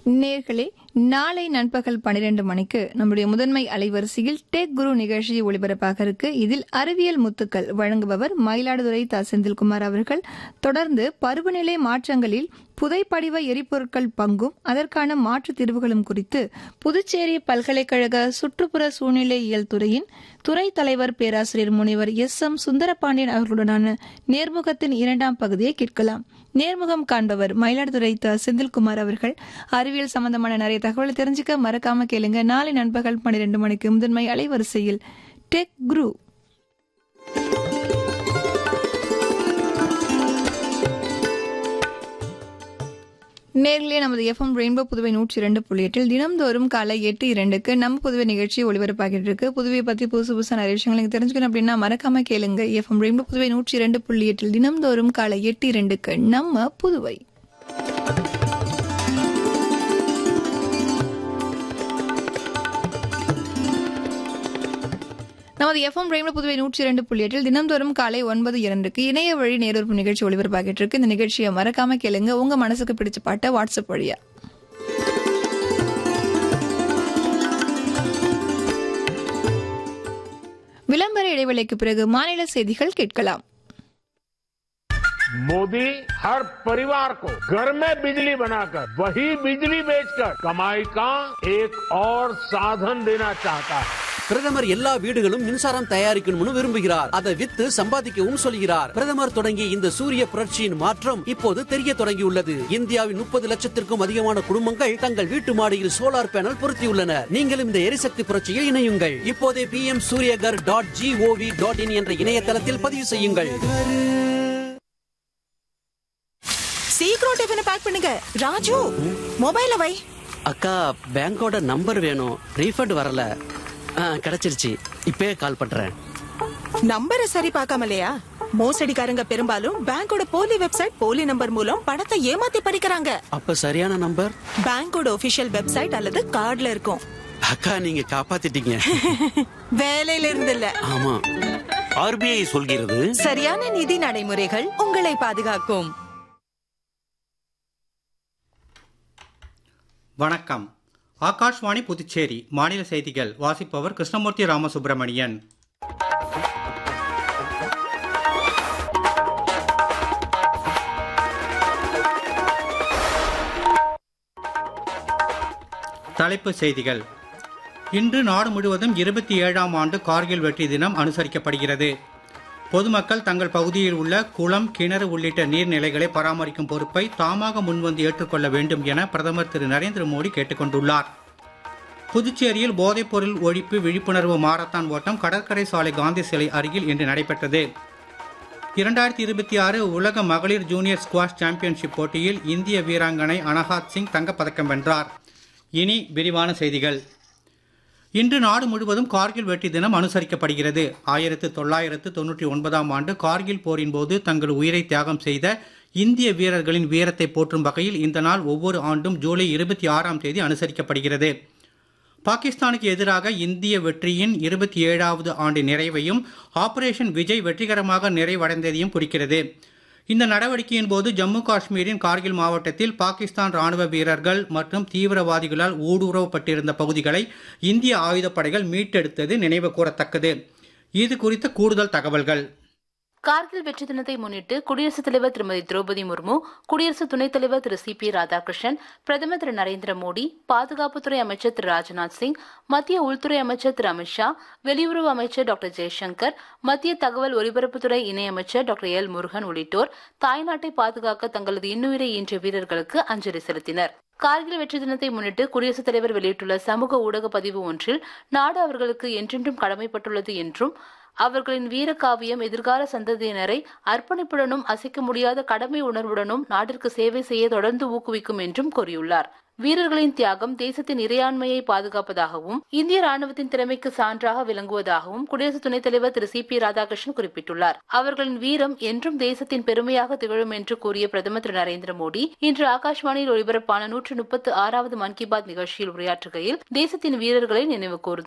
நேர்களே நாளை நண்பகல் பனிரெண்டு மணிக்கு நம்முடைய முதன்மை அலைவரிசையில் டெக் குரு நிகழ்ச்சி ஒளிபரப்பாக இருக்கு இதில் அறிவியல் முத்துக்கள் வழங்குபவர் மயிலாடுதுறை த செந்தில்குமார் அவர்கள் தொடர்ந்து பருவநிலை மாற்றங்களில் புதைப்படிவ எரிபொருட்கள் பங்கும் அதற்கான மாற்றுத் தீர்வுகளும் குறித்து புதுச்சேரி பல்கலைக்கழக சுற்றுப்புற சூழ்நிலையியல் துறையின் துறை தலைவர் பேராசிரியர் முனைவர் எஸ் எம் சுந்தரபாண்டியன் அவர்களுடனான நேர்முகத்தின் இரண்டாம் பகுதியை கேட்கலாம் நேர்முகம் காண்பவர் மயிலாடுதுறை த செந்தில்குமார் அவர்கள் அறிவியல் சம்பந்தமான நிறைய தகவலை தெரிஞ்சுக்க மறக்காம கேளுங்க நாளை நண்பகல் பன்னிரண்டு மணிக்கு முதன்மை அலைவரிசையில் டெக் குரு நேரிலே நமது எஃப்எம் ரெயின்போ புதுவை நூற்றி இரண்டு புள்ளி எட்டில் தினம்தோறும் காலை எட்டு இரண்டுக்கு நம்ம புதுவை நிகழ்ச்சி ஒளிபரப்பாகிட்டு இருக்கு புதுவையை பத்தி புதுசு புதுசா நிறைய விஷயங்கள் நீங்க தெரிஞ்சுக்கணும் அப்படின்னா மறக்காம கேளுங்க எஃப்எம் ரெயின்போ புதுவை நூற்றி இரண்டு புள்ளி எட்டில் தினம்தோறும் காலை எட்டு இரண்டுக்கு நம்ம புதுவை நமது எஃப்எம் ரெயின்போ புதுவை நூற்றி இரண்டு புள்ளி எட்டில் தினம்தோறும் காலை ஒன்பது இரண்டுக்கு இணைய வழி நேரூர்ப்பு நிகழ்ச்சி ஒளிபரப்பாகிட்டு இருக்கு இந்த நிகழ்ச்சியை மறக்காம கேளுங்க உங்க மனசுக்கு பிடிச்ச பாட்டை வாட்ஸ்அப் வழியா விளம்பர இடைவேளைக்கு பிறகு மாநில செய்திகள் கேட்கலாம் मोदी हर परिवार को घर में बिजली बनाकर वही बिजली बेचकर कमाई का एक और साधन देना चाहता है பிரதமர் எல்லா வீடுகளும் மின்சாரம் தயாரிக்கணும்னு விரும்புகிறார் அதை வித்து சம்பாதிக்கவும் சொல்கிறார் பிரதமர் தொடங்கிய இந்த சூரிய புரட்சியின் மாற்றம் இப்போது தெரிய தொடங்கியுள்ளது இந்தியாவின் முப்பது லட்சத்திற்கும் அதிகமான குடும்பங்கள் தங்கள் வீட்டு மாடியில் சோலார் பேனல் பொருத்தியுள்ளனர் நீங்களும் இந்த எரிசக்தி புரட்சியில் இணையுங்கள் இப்போதே P M Suryaghar dot GOV dot in என்ற இணையதளத்தில் பதிவு செய்யுங்கள் சீக்கிரம் டிஃபனை பேக் பண்ணுங்க ராஜு மொபைல வை அக்கா பேங்கோட நம்பர் வேணும் ரீஃபண்ட் வரல ஆ, கிடைச்சிருச்சு இப்பயே கால் பண்றேன் நம்பரை சரி பார்க்காமலையா மோசடிக்காரங்க பெரும்பாலும் பேங்கோட போலி வெப்சைட் போலி நம்பர் மூலம் பணத்தை ஏமாத்தி பறிக்கிறாங்க அப்ப சரியான நம்பர் பேங்கோட ஒபிஷியல் வெப்சைட் அல்லது கார்டுல இருக்கும் அக்கா நீங்க காப்பாத்திட்டீங்க வேலையில இருந்து இல்ல ஆமா ஆர்பிஐ சொல்கிறது சரியான நிதி நடைமுறைகள் உங்களை பாதுகாக்கும் வணக்கம் ஆகாஷ்வாணி புதுச்சேரி மாநில செய்திகள் வாசிப்பவர் கிருஷ்ணமூர்த்தி ராமசுப்பிரமணியன் தலைப்புச் செய்திகள் இன்று நாடு முழுவதும் இருபத்தி ஏழாம் ஆண்டு கார்கில் வெற்றி தினம் அனுசரிக்கப்படுகிறது பொதுமக்கள் தங்கள் பகுதியில் உள்ள குளம் கிணறு உள்ளிட்ட நீர்நிலைகளை பராமரிக்கும் பொறுப்பை தாமாக முன்வந்து ஏற்றுக்கொள்ள வேண்டும் என பிரதமர் திரு நரேந்திர மோடி கேட்டுக்கொண்டுள்ளார் புதுச்சேரியில் போதைப்பொருள் ஒழிப்பு விழிப்புணர்வு மாரத்தான் ஓட்டம் கடற்கரை சாலை காந்தி சிலை அருகில் இன்று நடைபெற்றது இரண்டாயிரத்தி இருபத்தி ஆறு உலக மகளிர் ஜூனியர் ஸ்குவாஷ் சாம்பியன்ஷிப் போட்டியில் இந்திய வீராங்கனை அனஹாத் சிங் தங்கப்பதக்கம் வென்றார் இனி விரிவான செய்திகள் இன்று நாடு முழுவதும் கார்கில் வெற்றி தினம் அனுசரிக்கப்படுகிறது ஆயிரத்து தொள்ளாயிரத்து தொன்னூற்றி ஒன்பதாம் ஆண்டு கார்கில் போரின் போது தங்கள் உயிரை தியாகம் செய்த இந்திய வீரர்களின் வீரத்தை போற்றும் வகையில் இந்த நாள் ஒவ்வொரு ஆண்டும் ஜூலை இருபத்தி ஆறாம் தேதி அனுசரிக்கப்படுகிறது பாகிஸ்தானுக்கு எதிராக இந்திய வெற்றியின் இருபத்தி ஏழாவது ஆண்டு நிறைவையும் ஆபரேஷன் விஜய் வெற்றிகரமாக நிறைவடைந்ததையும் குறிக்கிறது இந்த நடவடிக்கையின் போது ஜம்மு காஷ்மீரின் கார்கில் மாவட்டத்தில் பாகிஸ்தான் ராணுவ வீரர்கள் மற்றும் தீவிரவாதிகளால் ஊடுருவப்பட்டிருந்த பகுதிகளை இந்திய ஆயுதப்படைகள் மீட்டெடுத்தது நினைவு கூறத்தக்கது இது குறித்த கூடுதல் தகவல்கள் கார்கில் வெற்றி தினத்தை முன்னிட்டு குடியரசுத் தலைவர் திருமதி திரௌபதி முர்மு குடியரசு துணைத் தலைவர் திரு சி பி ராதாகிருஷ்ணன் பிரதமர் திரு நரேந்திர மோடி பாதுகாப்புத்துறை அமைச்சர் திரு ராஜ்நாத் சிங் மத்திய உள்துறை அமைச்சர் திரு அமித்ஷா வெளியுறவு அமைச்சர் டாக்டர் ஜெய்சங்கர் மத்திய தகவல் ஒலிபரப்புத்துறை இணையமைச்சர் டாக்டர் எல் முருகன் உள்ளிட்டோர் தாய்நாட்டை பாதுகாக்க தங்களது இன்னுயிரை ஈன்ற வீரர்களுக்கு அஞ்சலி செலுத்தினர் கார்கில் வெற்றி தினத்தை முன்னிட்டு குடியரசுத் தலைவர் வெளியிட்டுள்ள சமூக ஊடக பதிவு ஒன்றில் நாடு அவர்களுக்கு என்றென்றும் கடமைப்பட்டுள்ளது என்றும் அவர்களின் வீரகாவியம் எதிர்கால சந்ததியினரை அர்ப்பணிப்புடனும் அசைக்க முடியாத கடமை உணர்வுடனும் நாட்டிற்கு சேவை செய்ய தொடர்ந்து ஊக்குவிக்கும் என்றும் கூறியுள்ளார் வீரர்களின் தியாகம் தேசத்தின் இறையாண்மையை பாதுகாப்பதாகவும் இந்திய ராணுவத்தின் திறமைக்கு சான்றாக விளங்குவதாகவும் குடியரசு துணைத் தலைவர் திரு சி பி ராதாகிருஷ்ணன் குறிப்பிட்டுள்ளார் அவர்களின் வீரம் என்றும் தேசத்தின் பெருமையாக திகழும் என்று கூறிய பிரதமர் திரு நரேந்திர மோடி இன்று ஆகாஷ்வாணியில் ஒலிபரப்பான நூற்று முப்பத்து ஆறாவது மன் கி பாத் நிகழ்ச்சியில் உரையாற்றுகையில் தேசத்தின் வீரர்களை நினைவு கூர்ந்தார்